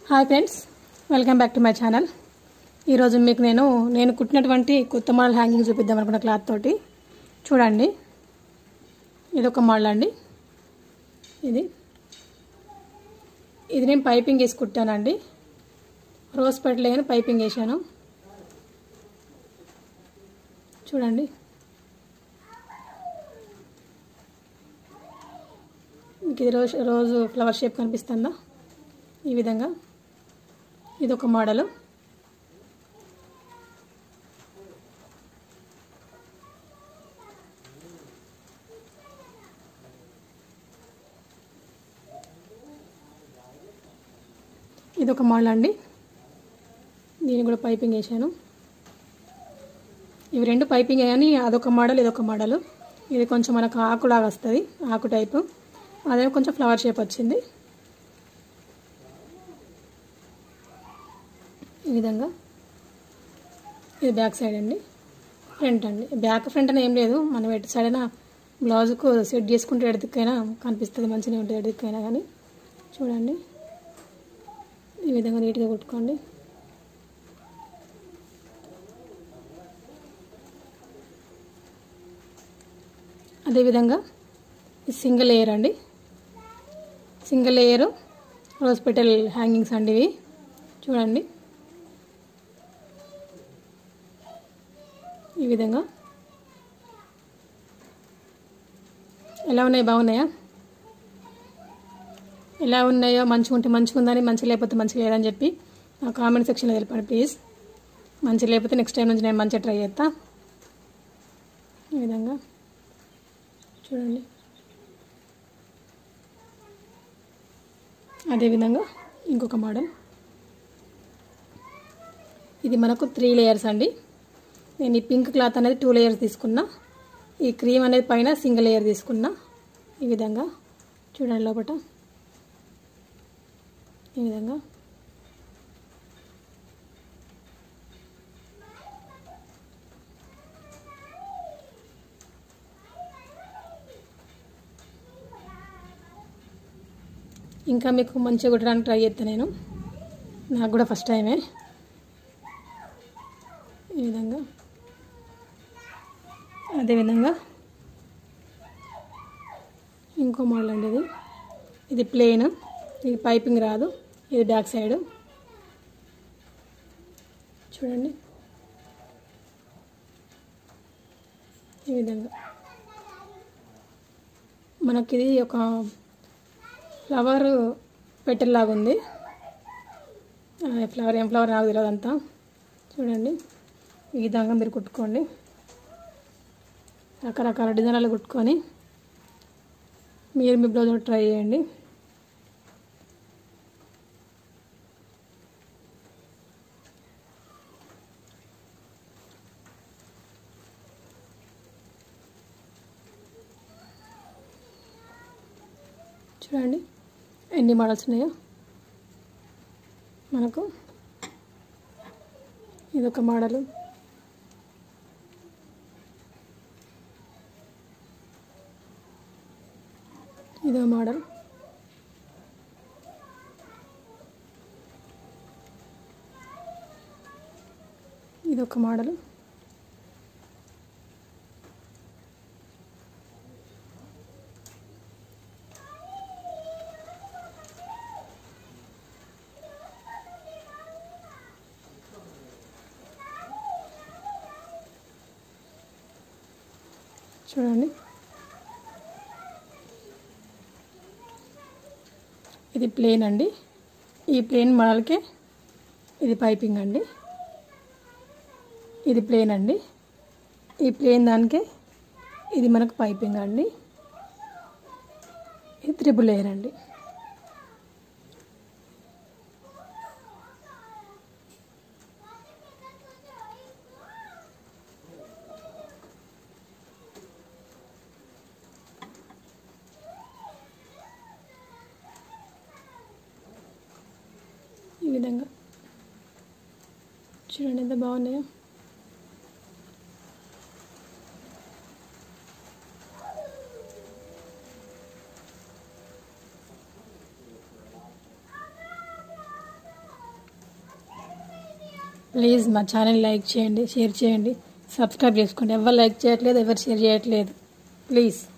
hi friends welcome back to my channel ఈరోజు మీకు నేను నేను కుట్టినటువంటి కొత్త మోడల్ హ్యాంగింగ్ చూపిద్దాం అనుకున్న క్లాత్ తోటి చూడండి ఇది ఒక మోడల్ అండి ఇది ఇది నేను పైపింగ్ వేసి కుట్టానండి రోజ్ పెట్టలే కానీ పైపింగ్ వేసాను చూడండి మీకు ఇది రోజు రోజు ఫ్లవర్ షేప్ కనిపిస్తుందా ఈ విధంగా ఇది ఒక మోడలు ఇది ఒక మోడల్ అండి దీన్ని కూడా పైపింగ్ వేసాను ఇవి రెండు పైపింగ్ కానీ అదొక మోడల్ ఇదొక మోడల్ ఇది కొంచెం మనకు ఆకులాగా వస్తుంది ఆకు టైపు అదే కొంచెం ఫ్లవర్ షేప్ వచ్చింది ఈ విధంగా ఇది బ్యాక్ సైడ్ అండి ఫ్రంట్ అండి బ్యాక్ ఫ్రంట్ అని ఏం లేదు మనం ఎటు సైడ్ అయినా బ్లౌజ్కు సెట్ చేసుకుంటే ఎడదికైనా కనిపిస్తుంది మంచిగా ఉంటుంది ఎడదికైనా కానీ చూడండి ఈ విధంగా నీట్గా కుట్టుకోండి అదేవిధంగా ఇది సింగిల్ లేయర్ అండి single layer rose petal hangings అండి ఇవి చూడండి ఈ విధంగా ఎలా ఉన్నాయి బాగున్నాయా ఎలా ఉన్నాయో మంచిగా ఉంటే మంచిగా ఉందని మంచిగా లేకపోతే మంచిగా లేదని చెప్పి నా కామెంట్ సెక్షన్లో తెలపండి ప్లీజ్ మంచిగా లేకపోతే నెక్స్ట్ టైం నుంచి నేను మంచిగా ట్రై చేస్తా ఈ విధంగా చూడండి అదేవిధంగా ఇంకొక మోడల్ ఇది మనకు త్రీ లేయర్స్ అండి నేను ఈ పింక్ క్లాత్ అనేది టూ లేయర్స్ తీసుకున్నా ఈ క్రీమ్ అనేది పైన సింగిల్ లేయర్ తీసుకున్నా ఈ విధంగా చూడండి లోపల ఈ విధంగా ఇంకా మీకు మంచిగా కుట్టడానికి ట్రై చేస్తాను నేను నాకు కూడా ఫస్ట్ టైమే ఈ విధంగా అదేవిధంగా ఇంకో మోడల్ అండి ఇది ఇది ప్లెయిన్ ఇది పైపింగ్ రాదు ఇది బ్యాక్ సైడ్ చూడండి ఈ విధంగా మనకి ఇది ఒక ఫ్లవర్ పెట్టెల్లాగా ఉంది ఫ్లవర్ ఏం ఫ్లవర్ నాకు తెలియదు అంతా చూడండి ఈ విధంగా మీరు కుట్టుకోండి రకరకాల డిజైన్లు కుట్టుకొని మీరు మీ బ్లౌజ్ ట్రై చేయండి చూడండి ఎన్ని మోడల్స్ ఉన్నాయో మనకు ఇదొక మోడలు ఇదో మోడల్ ఇదొక మోడల్ చూడండి ఇది ప్లేన్ అండి ఈ ప్లేన్ మోడల్కే ఇది పైపింగ్ అండి ఇది ప్లేన్ అండి ఈ ప్లేన్ దానికే ఇది మనకు పైపింగ్ అండి ఇది త్రిబుల్ లేయర్ అండి ఈ విధంగా చూడండి ఎంత బాగున్నాయో ప్లీజ్ మా ఛానల్ లైక్ చేయండి షేర్ చేయండి సబ్స్క్రైబ్ చేసుకోండి ఎవరు లైక్ చేయట్లేదు ఎవరు షేర్ చేయట్లేదు ప్లీజ్